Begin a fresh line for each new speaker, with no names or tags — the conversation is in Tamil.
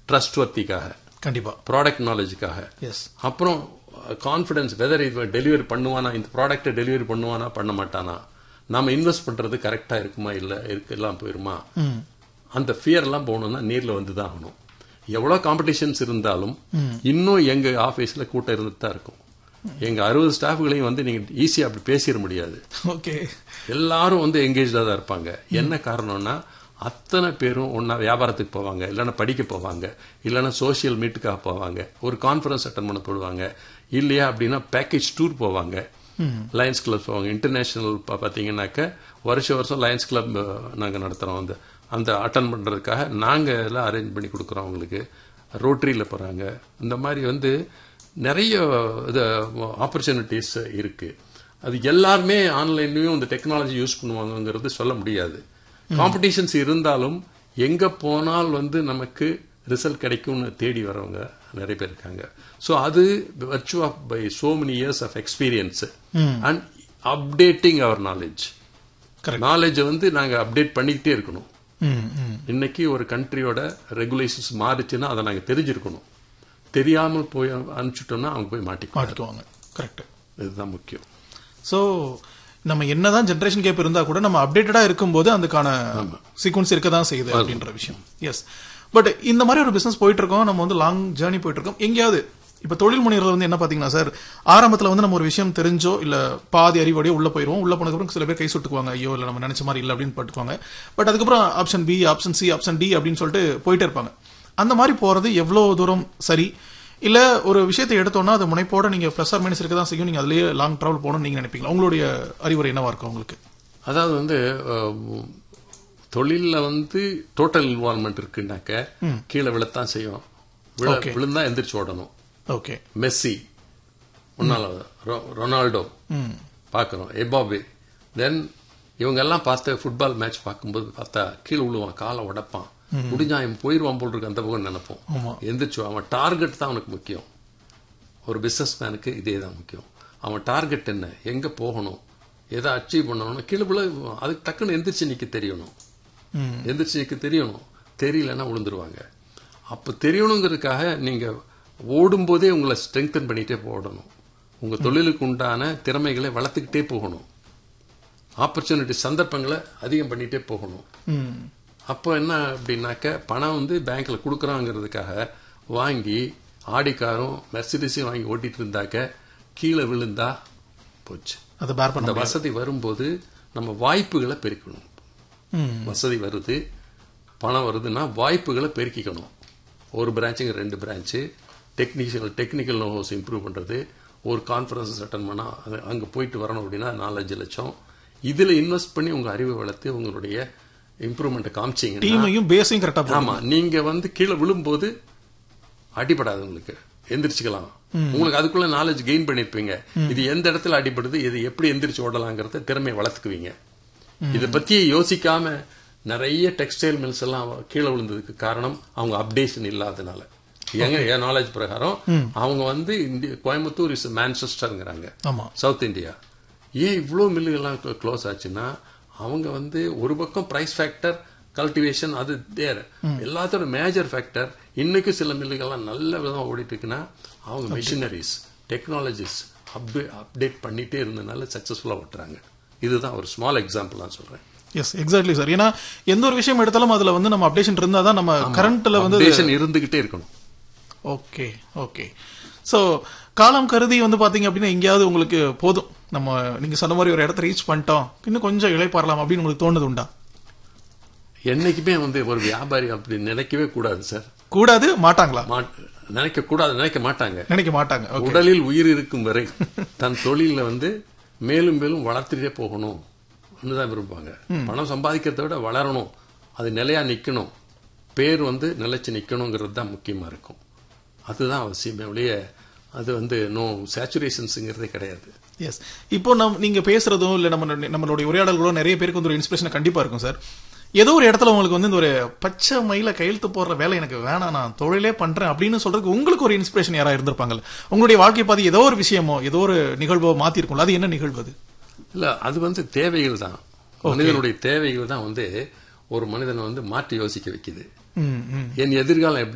ட்ரஸ்ட் வர்த்திக்காக
கண்டிப்பா
ப்ராடக்ட் நாலேஜுக்காக
எஸ்
அப்புறம் கான்ஃபிடன்ஸ் வெதர் இது டெலிவரி பண்ணுவானா இந்த ப்ராடக்ட்டை டெலிவரி பண்ணுவானா பண்ண மாட்டானா நாம இன்வெஸ்ட் பண்றது கரெக்டா இருக்குமா இல்ல இருக்கு எல்லாம் போயிருமா அந்த ஃபியர் எல்லாம் போகணும்னா நேர்ல வந்து தான் ஆகணும் எவ்வளவு காம்படிஷன்ஸ் இருந்தாலும் இன்னும் எங்க ஆபீஸ்ல கூட்டம் இருந்துட்டு தான் இருக்கும் எங்க அறுபது ஸ்டாஃப்களையும் வந்து நீங்க ஈஸியா அப்படி பேசிட முடியாது
ஓகே
எல்லாரும் வந்து எங்கேஜா தான் இருப்பாங்க என்ன காரணம்னா அத்தனை பேரும் ஒன்னா வியாபாரத்துக்கு போவாங்க இல்லைன்னா படிக்க போவாங்க இல்லைன்னா சோஷியல் மீட்டுக்காக போவாங்க ஒரு கான்ஃபரன்ஸ் அட்டன் பண்ண போடுவாங்க இல்லையா அப்படின்னா பேக்கேஜ் டூர் போவாங்க லயன்ஸ் கிளப் போவாங்க இன்டர்நேஷனல் பார்த்தீங்கன்னாக்க வருஷ வருஷம் லயன்ஸ் கிளப் நாங்கள் நடத்துகிறோம் அந்த அந்த அட்டன் பண்ணுறதுக்காக நாங்கள் எல்லாம் அரேஞ்ச் பண்ணி கொடுக்குறோம் அவங்களுக்கு ரோட்டரியில் போகிறாங்க இந்த மாதிரி வந்து நிறைய இது ஆப்பர்ச்சுனிட்டிஸ் இருக்கு அது எல்லாருமே ஆன்லைன்லயும் இந்த டெக்னாலஜி யூஸ் பண்ணுவாங்கங்கிறது சொல்ல முடியாது காம்படிஷன்ஸ் இருந்தாலும் எங்க போனால் வந்து நமக்கு ரிசல்ட் கிடைக்கும்னு தேடி வரவங்க நிறைய பேர் இருக்காங்க ஸோ அது virtue of by so many years of experience and updating our knowledge
Correct.
நாலேஜை வந்து நாங்கள் அப்டேட் பண்ணிக்கிட்டே இருக்கணும்
ம் ம்
இன்னைக்கு ஒரு கண்ட்ரியோட ரெகுலேஷன்ஸ் மாறுச்சுன்னா அதை நாங்கள் தெரிஞ்சிருக்கணும் தெரியாமல் போய் அனுப்பிச்சிட்டோம்னா அவங்க போய் மாட்டிக்குவாங்க
மாட்டிக்குவாங்க கரெக்ட்
இதுதான் முக்கியம்
சோ நம்ம என்னதான் ஜெனரேஷன் கேப் இருந்தா கூட நம்ம அப்டேட்டடா இருக்கும்போது அதுக்கான சீக்வன்ஸ் இருக்க தான் செய்யுது அப்படின்ற விஷயம் எஸ் பட் இந்த மாதிரி ஒரு பிசினஸ் போயிட்டு இருக்கோம் நம்ம வந்து லாங் ஜேர்னி போயிட்டு இருக்கோம் எங்கேயாவது இப்ப தொழில் முனைவர் வந்து என்ன பாத்தீங்கன்னா சார் ஆரம்பத்துல வந்து நம்ம ஒரு விஷயம் தெரிஞ்சோ இல்ல பாதி அறிவோடய உள்ள போயிருவோம் உள்ள போனதுக்கப்புறம் சில பேர் கை சுட்டுக்குவாங்க ஐயோ இல்ல நம்ம நினைச்ச மாதிரி இல்ல அப்படின்னு பட்டுக்குவாங்க பட் அதுக்கப்புறம் option B option C option D அப்படின்னு சொல்லிட்டு போயிட்டே இருப்பாங்க அந்த மாதிரி போறது எவ்வளவு தூரம் சரி இல்ல ஒரு விஷயத்தை எடுத்தோம்னா அது முனைப்போட நீங்க பிளஸ் ஆர் மைனஸ் இருக்க தான் செய்யும் நீங்க அதுலயே லாங் டிராவல் போகணும்னு நீங்க நினைப்பீங்களா உங்களுடைய அறிவுரை என்னவா இருக்கும் உங்களுக்கு
அதாவது வந்து அஹ், தொழில்ல வந்து டோட்டல் இன்வால்மெண்ட் இருக்குன்னாக்க கீழே விழத்தான் செய்யும் விழ
Okay.
விழுந்தா எந்திரிச்சு ஓடணும்
ஓகே
மெஸ்ஸி முன்னால ரொ- ரொனால்டோ பார்க்குறோம் எபாபே தென் இவங்க எல்லாம் பார்த்து ஃபுட்பால் மேட்ச் பார்க்கும்போது பார்த்தா கீழே விழுவான் காலை உடைப்பான் முடிஞ்சா அவன் போயிருவான் போல் இருக்கு அந்த பக்கம் நினைப்போம்
ஆமா.
எந்திரிச்சு அவன் டார்கெட் தான் அவனுக்கு முக்கியம் ஒரு பிசினஸ் மேனுக்கு இதே தான் முக்கியம் அவன் டார்கெட் என்ன எங்க போகணும் எதை அச்சீவ் பண்ணணும்னு கீழே விழ அதுக்கு டக்குன்னு எந்திரிச்சு நிக்க தெரியணும்
ம்.
எந்திரிச்சு நிக்க தெரியணும் தெரியலன்னா விழுந்துருவாங்க அப்ப தெரியணுங்கிறதுக்காக நீங்க ஓடும்போதே உங்களை ஸ்ட்ரெங்தன் பண்ணிட்டே போடணும் உங்க தொழிலுக்கு உண்டான திறமைகளை வளர்த்துக்கிட்டே போகணும் ஆப்பர்ச்சுனிட்டி சந்தர்ப்பங்களை அதிகம் பண்ணிட்டே போகணும்
ம்.
அப்போ என்ன அப்படின்னாக்க பணம் வந்து பேங்க்ல கொடுக்குறாங்கிறதுக்காக வாங்கி ஆடி காரும் மெர்சிடிஸையும் வாங்கி ஓட்டிட்டு இருந்தாக்க கீழே விழுந்தா போச்சு
அதை பேர் பண்ண
அந்த வசதி வரும்போது நம்ம வாய்ப்புகளை பெருக்கணும்
ம்.
வசதி வருது பணம் வருதுன்னா வாய்ப்புகளை பெருக்கிக்கணும் ஒரு பிரான்ச்சுங்க ரெண்டு பிரான்ச்சு டெக்னிஷியல் டெக்னிக்கல் நோஸ் இம்ப்ரூவ் பண்றது ஒரு கான்ஃபரன்ஸ் அட்டன் பண்ணா அது அங்க போயிட்டு வரணும் அப்படின்னா நாலஞ்சு லட்சம் இதுல இன்வெஸ்ட் பண்ணி உங்க அறிவை வளர்த்து உங்களுடைய இம்ப்ரூவ்மெண்ட்டை காமிச்சீங்கன்னா
டீமையும் பேஸையும் கரெக்டா
ஆமா நீங்க வந்து கீழே விழும்போது அடிபடாது உங்களுக்கு எந்திரிச்சுக்கலாம் உங்களுக்கு அதுக்குள்ள நாலேஜ் கெயின் பண்ணிருப்பீங்க இது எந்த இடத்துல அடிபடுது இது எப்படி எந்திரிச்சு ஓடலாங்கிறத திறமையை வளர்த்துக்குவீங்க இதை பத்தியே யோசிக்காம நிறைய டெக்ஸ்டைல் மில்ஸ் எல்லாம் கீழே விழுந்ததுக்கு காரணம் அவங்க அப்டேஷன் இல்லாதனால எங்க என் நாலேஜ் பிரகாரம் அவங்க வந்து இந்திய கோயம்புத்தூர் இஸ் மான்செஸ்டர்ங்கிறாங்க
ஆமா
சவுத் இந்தியா ஏன் இவ்வளோ மில்லுகள்லாம் க்ளோஸ் ஆச்சுன்னா அவங்க வந்து ஒரு பக்கம் பிரைஸ் ஃபேக்டர் கல்டிவேஷன் அது தேர் எல்லாத்தோட மேஜர் ஃபேக்டர் இன்னைக்கும் சில மில்லுகள்லாம் நல்ல விதமா ஓடிட்டு இருக்குன்னா அவங்க மிஷினரிஸ் டெக்னாலஜிஸ் அப்டே அப்டேட் பண்ணிட்டே இருந்தனால சக்சஸ்ஃபுல்லா ஓட்டுறாங்க இதுதான் ஒரு ஸ்மால் எக்ஸாம்பிள் நான் சொல்றேன்
எஸ் எக்ஸாக்ட்லி சார் ஏன்னா எந்த ஒரு விஷயம் எடுத்தாலும் அதுல வந்து நம்ம அப்டேஷன் இருந்தா தான் நம்ம கரண்ட்ல வந்து
அப்டேஷன் இருந்துகிட்டே இருக்கணும்
ஓகே ஓகே சோ காலம் கருதி வந்து பாத்தீங்க அப்படின்னா எங்கேயாவது உங்களுக்கு போதும் நம்ம நீங்க சொன்ன மாதிரி ஒரு இடத்த ரீச் பண்ணிட்டோம் இன்னும் கொஞ்சம் இளைப்பாறலாம் அப்படின்னு உங்களுக்கு தோணுது உண்டா
என்னைக்குமே வந்து ஒரு வியாபாரி அப்படி நினைக்கவே கூடாது சார்
கூடாது மாட்டாங்களா
நினைக்க கூடாது நினைக்க மாட்டாங்க
நினைக்க மாட்டாங்க ஓகே
உடலில் உயிர் இருக்கும் வரை தன் தொழில வந்து மேலும் மேலும் வளர்த்துட்டே போகணும் தான் விரும்புவாங்க பணம் சம்பாதிக்கிறத விட வளரணும் அது நிலையா நிக்கணும் பேர் வந்து நிலைச்சு நிக்கணுங்கிறது தான் முக்கியமா இருக்கும் அதுதான் அவசியமே ஒழிய அது வந்து நோ சேச்சுரேஷன்ஸுங்கிறதே கிடையாது
எஸ் இப்போ நம் நீங்க பேசுறதும் இல்ல நம்ம நம்மளுடைய உரையாடல்களோ நிறைய பேருக்கு வந்து ஒரு இன்ஸ்பிரேஷன் கண்டிப்பா இருக்கும் சார் ஏதோ ஒரு இடத்துல உங்களுக்கு வந்து இந்த ஒரு பச்சை மயில கையெழுத்து போடுற வேலை எனக்கு வேணாம் நான் தொழிலே பண்றேன் அப்படின்னு சொல்றதுக்கு உங்களுக்கு ஒரு இன்ஸ்பிரேஷன் யாரா இருந்திருப்பாங்கல்ல உங்களுடைய வாழ்க்கை பாதி ஏதோ ஒரு விஷயமோ ஏதோ ஒரு நிகழ்வோ மாத்தி இருக்கும்ல அது என்ன நிகழ்வு அது
இல்ல அது வந்து தேவைகள் தான் மனிதனுடைய தேவைகள் தான் வந்து ஒரு மனிதனை வந்து மாற்றி யோசிக்க வைக்குது
ம் ம்
என் எதிர்காலம் எப்படி